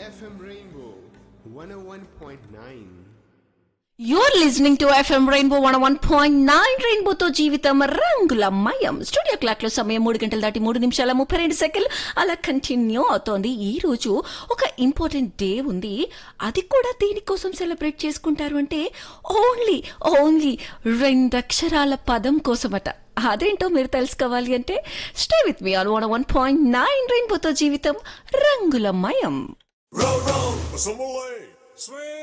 FM Rainbow 101.9. You're listening to FM rainbow one one point nine రెయిన్బోతో జీవితం రంగుల మయం స్టూడియో క్లాక్ లో సమయం మూడు గంటల దాటి మూడు నిమిషాల ముప్పై రెండు సెకండ్లు అలా కంటిన్యూ అవుతోంది ఈ రోజు ఒక ఇంపార్టెంట్ డే ఉంది అది కూడా దీనికోసం సెలబ్రేట్ చేసుకుంటారు అంటే ఓన్లీ ఓన్లీ రెండక్షరాల పదం కోసమట అదేంటో మీరు తెలుసుకోవాలి అంటే stay with me on one one point nine రెయిన్బోతో జీవితం రంగుల మయం Row, row, Assembly. Swing.